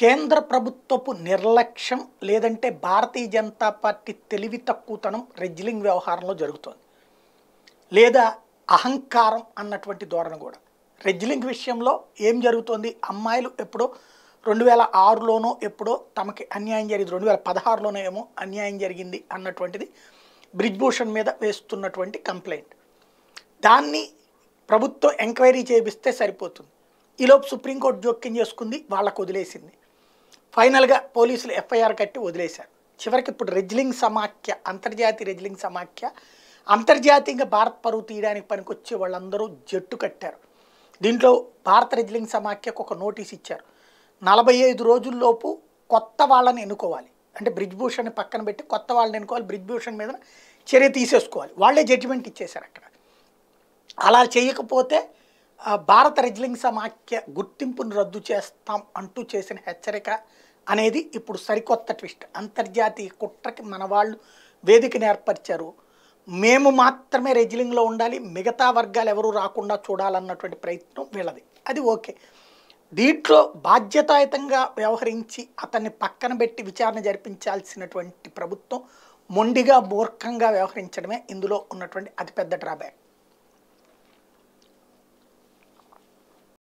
కేంద్ర ప్రభుత్వపు నిర్లక్ష్యం లేదంటే భారతీయ జనతా పార్టీ తెలివి తక్కువతనం రెజ్లింగ్ వ్యవహారంలో జరుగుతోంది లేదా అహంకారం అన్నటువంటి ధోరణి కూడా రెజ్లింగ్ విషయంలో ఏం జరుగుతోంది అమ్మాయిలు ఎప్పుడో రెండు వేల ఆరులోనో ఎప్పుడో తమకి అన్యాయం జరిగింది రెండు వేల పదహారులోనో ఏమో అన్యాయం జరిగింది అన్నటువంటిది బ్రిజ్భూషణ్ మీద వేస్తున్నటువంటి కంప్లైంట్ దాన్ని ప్రభుత్వం ఎంక్వైరీ చేపిస్తే సరిపోతుంది ఈలోపు సుప్రీంకోర్టు జోక్యం చేసుకుంది వాళ్ళకు వదిలేసింది ఫైనల్గా పోలీసులు ఎఫ్ఐఆర్ కట్టి వదిలేశారు చివరికి ఇప్పుడు రెజ్లింగ్ సమాఖ్య అంతర్జాతీయ రెజ్లింగ్ సమాఖ్య అంతర్జాతీయంగా భారత్ పరువు తీయడానికి పనికొచ్చే వాళ్ళందరూ జట్టు కట్టారు దీంట్లో భారత రెజ్లింగ్ సమాఖ్యకు ఒక నోటీస్ ఇచ్చారు నలభై ఐదు రోజుల్లోపు కొత్త వాళ్ళని ఎన్నుకోవాలి అంటే బ్రిజ్భూషణ్ పక్కన పెట్టి కొత్త వాళ్ళని ఎన్నుకోవాలి బ్రిజ్భూషణ్ మీద చర్య తీసేసుకోవాలి వాళ్ళే జడ్జిమెంట్ ఇచ్చేశారు అక్కడ అలా చేయకపోతే ఆ, భారత రెజ్లింగ్ సమాఖ్య గుర్తింపును రద్దు చేస్తాం అంటూ చేసిన హెచ్చరిక అనేది ఇప్పుడు సరికొత్త ట్విస్ట్ అంతర్జాతీయ కుట్రకి మన వాళ్ళు వేదికను ఏర్పరిచారు మేము మాత్రమే రెజ్లింగ్లో ఉండాలి మిగతా వర్గాలు ఎవరు రాకుండా చూడాలన్నటువంటి ప్రయత్నం వీళ్ళది అది ఓకే దీంట్లో బాధ్యతాయుతంగా వ్యవహరించి అతన్ని పక్కన పెట్టి విచారణ జరిపించాల్సినటువంటి ప్రభుత్వం మొండిగా మూర్ఖంగా వ్యవహరించడమే ఇందులో ఉన్నటువంటి అతిపెద్ద డ్రాబ్యాక్